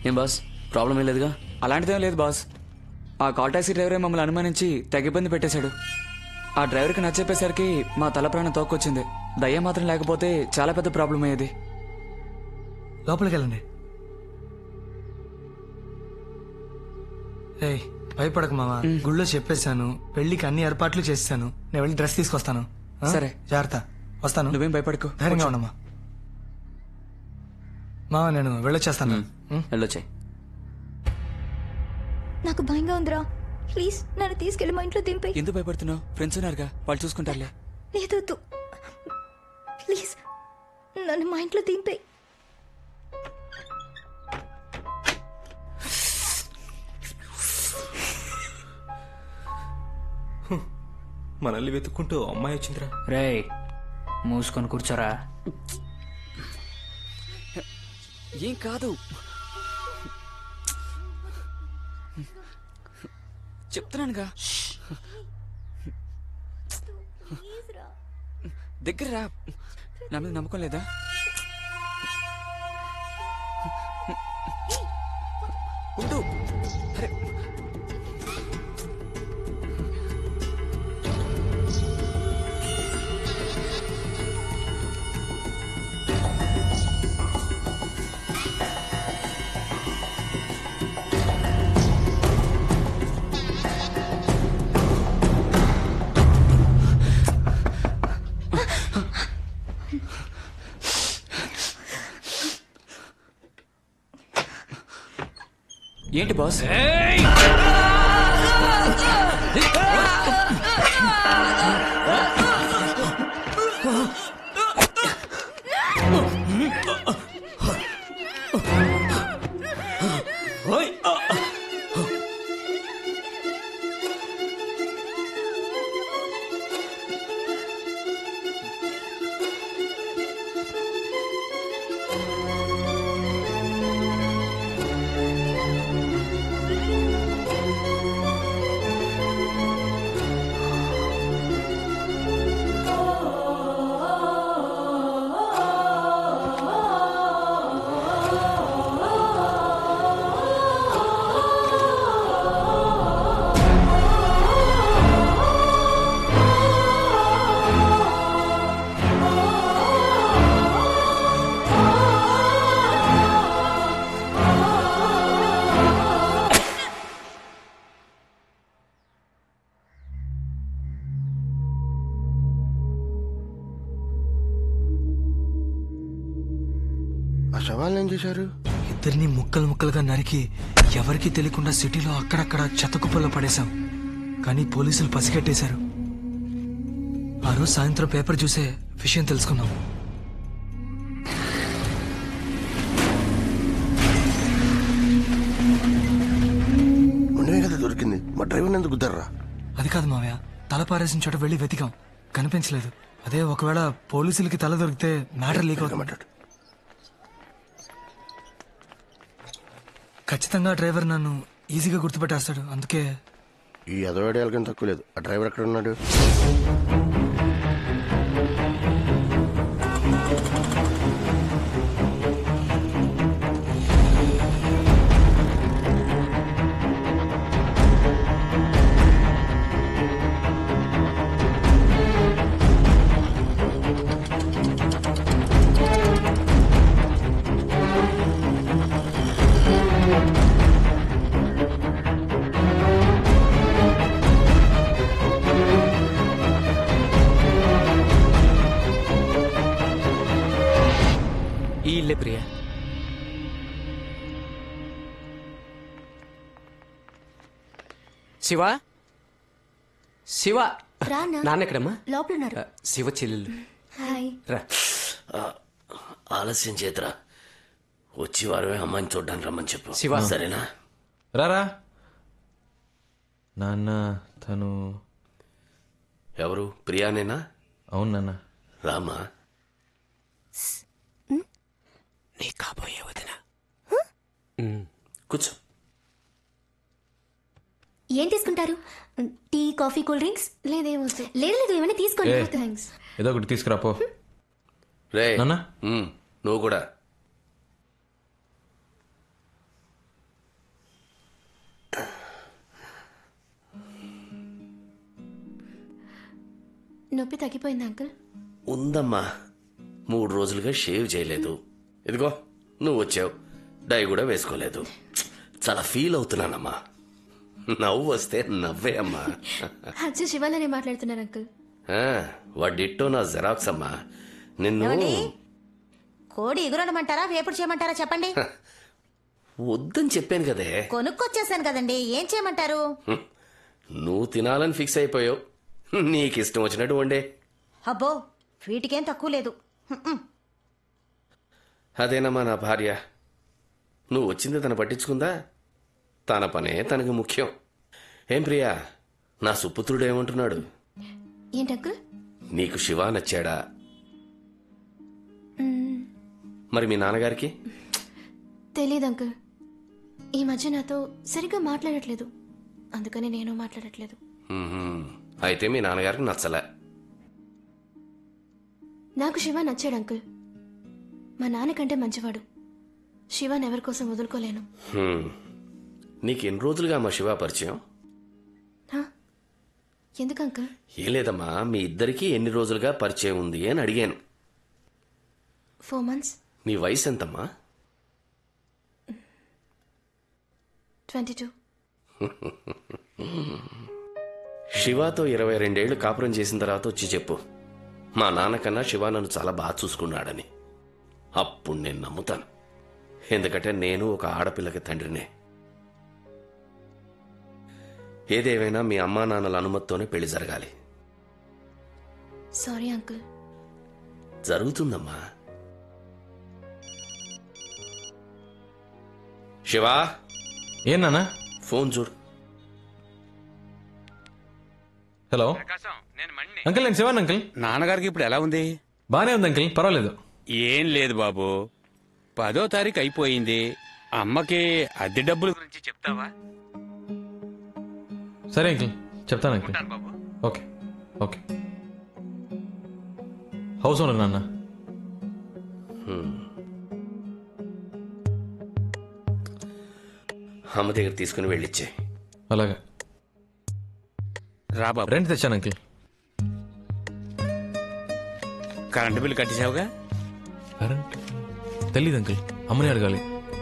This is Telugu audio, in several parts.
ఏం బాస్ ప్రాబ్లం ఏం లేదుగా అలాంటిదేం లేదు బాస్ ఆ కాల్ టాక్సీ డ్రైవరే మమ్మల్ని అనుమానించి తెగ ఇబ్బంది పెట్టేశాడు ఆ డ్రైవర్కి నచ్చేపేసరికి మా తల ప్రాణం తోక్కొచ్చింది దయ్యం మాత్రం లేకపోతే చాలా పెద్ద ప్రాబ్లం అయ్యేది లోపలికి వెళ్ళండి ఏయ్ భయపడకు మామ గుళ్ళో చెప్పేశాను పెళ్లికి అన్ని ఏర్పాట్లు చేశాను నేను వెళ్ళి డ్రెస్ తీసుకొస్తాను ఆ? సరే. జాగ్రత్త వస్తాను నువ్వేం భయపడకు ధైర్యంగా ఉండమ్మా మామ నేను వెళ్ళొచ్చేస్తాను ఉం? వెళ్ళొచ్చాయి నాకు భయంగా ఉందిరా ప్లీజ్ నన్ను తీసుకెళ్లి మా ఇంట్లో దింపే ఎందుకు భయపడుతున్నావు ఫ్రెండ్స్ ఉన్నారుగా వాళ్ళు చూసుకుంటారులే లేదొద్దు ప్లీజ్ నన్ను మా ఇంట్లో దింపే మనల్ని వెతుక్కుంటూ అమ్మాయి వచ్చిందిరా రేయ్ మూసుకొని కూర్చోరా ఏం కాదు చెప్తున్నానుగా దగ్గర రా నా మీద నమ్మకం లేదా ఉండు అరే ఏంటి బాస్ ఆ శవాలను ఏం చేశారు ఇద్దరిని ముక్కలు ముక్కలుగా నరికి ఎవరికీ తెలియకుండా సిటీలో అక్కడక్కడ చెత్తకుప్పల్లో పడేశాం కానీ పోలీసులు పసిగట్టేశారు ఆ రోజు సాయంత్రం పేపర్ చూసే విషయం తెలుసుకున్నాం ఉండవే కదా దొరికింది మా డ్రైవర్ ఎందుకు గుద్దర్రా అది కాదు మావయ్య తల పారేసిన చోట వెళ్ళి వెతికాం కనిపించలేదు అదే ఒకవేళ పోలీసులకి తల దొరికితే మ్యాటర్ లీక్ అవుతుంది మాట్లాడు ఖచ్చితంగా డ్రైవర్ నన్ను ఈజీగా గుర్తుపెట్టేస్తాడు అందుకే ఈ ఎదవాడేళ్ళకని తక్కువ లేదు ఆ డ్రైవర్ ఎక్కడ ఉన్నాడు ఈ ఇల్లే ప్రియ శివ శివ రానా నాన్న ఎక్కడమ్మా లోపల ఉన్నారు ఆ, శివ చెల్లెలు హాయ్ రా ఆలస్యం చేతరా వచ్చి వారమే అమ్మాయిని చూడ్డానికి రమ్మని చెప్పు శివ. సరేనా రారా నాన్న తను ఎవరు ప్రియానేనా అవును నాన్న రామా నీ కాబోయే వదిన కూర్చో ఏం తీసుకుంటారు టీ కాఫీ కూల్ డ్రింక్స్ లేదేమో లేదు లేదు ఏమైనా తీసుకోండి ఏ. థ్యాంక్స్ ఏదో ఒకటి తీసుకురా పో రే నాన్న? ఉమ్, నువ్వు కూడా నొప్పి తగ్గిపోయింది అంకుల్ ఉందమ్మా మూడు రోజులుగా షేవ్ చేయలేదు ఇదిగో నువ్వు వచ్చావు డై కూడా వేసుకోలేదు చాలా ఫీల్ అవుతున్నానమ్మా నవ్వు వస్తే నవ్వే అమ్మా అచ్చ శివాలనే మాట్లాడుతున్నారు అంకుల్ ఆ, వాడిట్టో నా జెరాక్స్ అమ్మా నిన్ను కోడి ఎగురడమంటారా వేపుడు చేయమంటారా చెప్పండి వద్దని చెప్పాను కదే కొనుక్కొచ్చేసాను కదండి ఏం చేయమంటారు నువ్వు తినాలని ఫిక్స్ అయిపోయావు నీకు ఇష్టం వచ్చినట్టు వండే అబ్బో వీటికేం తక్కువ లేదు హ్మ్. అదేనమ్మా నా భార్య నువ్వు వచ్చింది తను పట్టించుకుందా తన పనే తనకు ముఖ్యం ఏం ప్రియా నా సుపుత్రుడు ఏమంటున్నాడు ఏంటి అంకుల్ నీకు శివ నచ్చాడా మరి మీ నాన్నగారికి తెలియదు అంకుల్ ఈ మధ్య నాతో సరిగ్గా మాట్లాడట్లేదు అందుకని నేను మాట్లాడట్లేదు మ్మ్హ్మ్. అయితే మీ నాన్నగారికి నచ్చలే నాకు శివ నచ్చాడు అంకుల్ మా నాన్నకంటే మంచివాడు శివాన్ ఎవరి కోసం వదులుకోలేను హ్మ్. నీకు ఎన్ని రోజులుగా మా శివ పరిచయం హా? ఎందుకు అంకుల్ ఏం లేదమ్మా మీ ఇద్దరికీ ఎన్ని రోజులుగా పరిచయం ఉంది అని అడిగాను ఫోర్ మంత్స్ నీ వయసు ఎంతమ్మా ట్వంటీ టూ శివాతో ఇరవై రెండేళ్లు కాపురం చేసిన తర్వాత వచ్చి చెప్పు మా నాన్నకన్నా శివ నన్ను చాలా బాగా చూసుకున్నాడని అప్పుడు నేను నమ్ముతాను ఎందుకంటే నేను ఒక ఆడపిల్లకి తండ్రినే ఏదేమైనా మీ అమ్మా నాన్నల అనుమతితోనే పెళ్లి జరగాలి సారీ అంకుల్ జరుగుతుందమ్మా శివా ఏం నాన్న ఫోన్ చూడు హలో అంకిల్ నేను శివాన్ అంకిల్ నాన్నగారికి ఇప్పుడు ఎలా ఉంది బానే ఉంది అంకిల్ పర్వాలేదు ఏం లేదు బాబు పదో తారీఖు అయిపోయింది అమ్మకి అద్దె డబ్బుల గురించి చెప్తావా సరే అంకిల్ చెప్తాను అంకిల్ ఉంటాను బాబు ఓకే ఓకే హౌస్ ఓనర్ నాన్న అమ్మ దగ్గర తీసుకుని వెళ్ళిచ్చే అలాగే రా బాబు రెంట్ తెచ్చాను అంకిల్ కరెంటు బిల్లు కట్టేసావుగా కరెంట్ తెలీదు అంకిల్ అమ్మని అడగాలి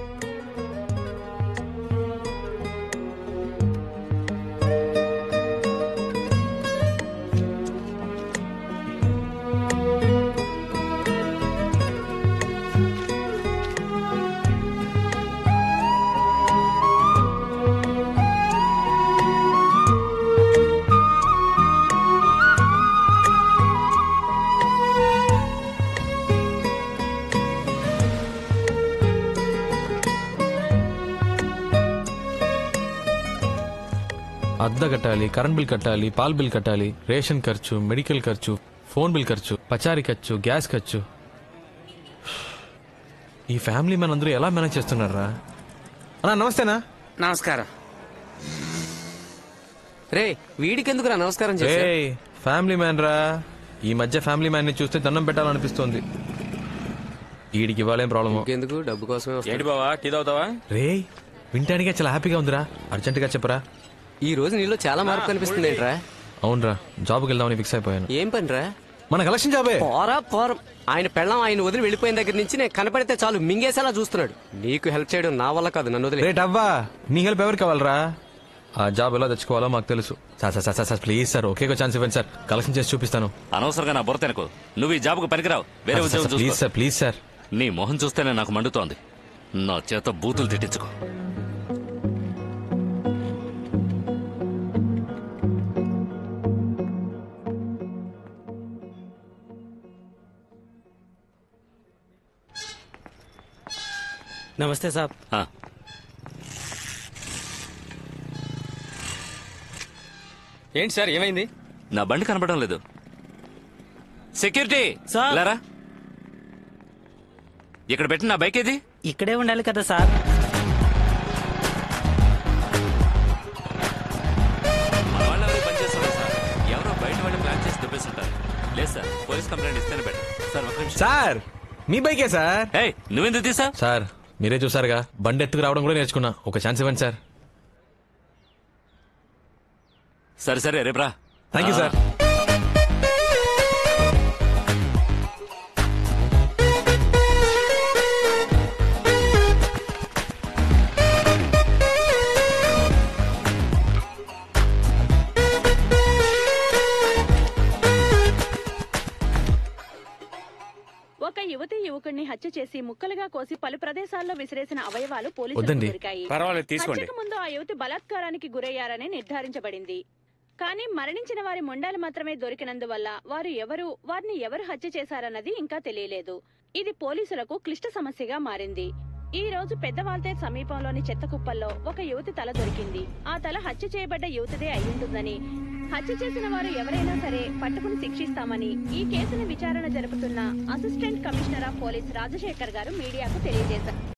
అద్దె కట్టాలి కరెంట్ బిల్ కట్టాలి పాల్ బిల్ కట్టాలి రేషన్ ఖర్చు మెడికల్ ఖర్చు ఫోన్ బిల్ ఖర్చు పచారీ ఖర్చు గ్యాస్ ఖర్చు ఈ ఫ్యామిలీ మనందరూ ఎలా మేనేజ్ చేస్తున్నారా అన్నా నమస్తేనా నమస్కారం రే వీడికెందుకురా నమస్కారం చేశా ఏ ఫ్యామిలీ మ్యాన్ రా ఈ మధ్య ఫ్యామిలీ మ్యాన్ ని చూస్తే దండం పెట్టాలనిపిస్తోంది వీడికి ఇవ్వాలేం ప్రాబ్లము ఎందుకు డబ్బు కోసమే వస్తా. ఏంటి బావా టీ తాగుతావా రే వింటానికే చాలా హ్యాపీగా ఉందిరా అర్జెంటుగా చెప్పరా ఈ రోజు నీలో చాలా మార్పు కనిపిస్తుంది ఏంట్రా అవునరా జాబ్కి వెళ్దామని ఫిక్స్ అయిపోయాను ఏం పనిరా మన కలెక్షన్ జాబే పోరా పోరం ఆయన పెళ్ళం ఆయన వదిలి వెళ్ళిపోయిన దగ్గర నుంచి నేను కనపడితే చాలు మింగేసేలా చూస్తున్నాడు నీకు హెల్ప్ చేయడం నా వల్ల కాదు నన్ను వదిలే రేట్ అవ్వా నీ హెల్ప్ ఎవరికి కావాలరా ఆ జాబ్ ఎలా తెచ్చుకోవాలో మాకు తెలుసు sir sir sir sir please sir ఒకే ఛాన్స్ ఇవ్వండి సార్ కలెక్షన్ చేసి చూపిస్తాను అనవసరంగా నా బుర్ర తినకు నువ్వు ఈ జాబ్కు పనికిరావు వేరే ఉద్యోగం ప్లీజ్ చూసుకో సార్ ప్లీజ్ సార్ నీ మొహం చూస్తేనే నాకు మండుతోంది నా చేత బూతులు తిట్టించుకో నమస్తే సాబ్ ఆ, ఏంటి సార్ ఏమైంది నా బండి కనపడడం లేదు సెక్యూరిటీ సార్. లేరా ఇక్కడ పెట్టిన నా బైక్ ఏది ఇక్కడే ఉండాలి కదా సార్ మన వాళ్ళు ఎవరు పని చేస్తున్నారు సార్ ఎవరో బయట వాళ్ళు ప్లాన్ చేసి దుబ్బేస్తుంటారు లేదు సార్ పోలీస్ కంప్లైంట్ ఇస్తేనే బెటర్ సార్ ఒక నిమిషం సార్ మీ బైకే సార్ ఏయ్ నువ్వెందుకు తీసా సార్ మీరే చూసారుగా బండి ఎత్తుకు రావడం కూడా నేర్చుకున్నా ఒక ఛాన్స్ ఇవ్వండి సార్ సరే సరే రేపు రా థ్యాంక్ యూ సార్ యువకుడిని హత్య చేసి ముక్కలుగా కోసి పలు ప్రదేశాల్లో విసిరేసిన అవయవాలు పోలీసులకు వద్దండి. దొరికాయి పర్వాలేదు, తీసుకోండి. హత్యకు ముందు ఆ యువతి బలాత్కారానికి గురయ్యారని నిర్ధారించబడింది కానీ మరణించిన వారి మొండాలు మాత్రమే దొరికినందువల్ల వారు ఎవరు వారిని ఎవరు హత్య చేశారన్నది ఇంకా తెలియలేదు ఇది పోలీసులకు క్లిష్ట సమస్యగా మారింది ఈ రోజు పెద్దవాల్తే సమీపంలోని చెత్త కుప్పల్లో ఒక యువతి తల దొరికింది ఆ తల హత్య చేయబడ్డ యువతిదే అయ్యుంటుందని హత్య చేసిన వారు ఎవరైనా సరే పట్టుకుని శిక్షిస్తామని ఈ కేసును విచారణ జరుపుతున్న assistant commissioner of police Rajasekhar గారు మీడియాకు తెలియజేశారు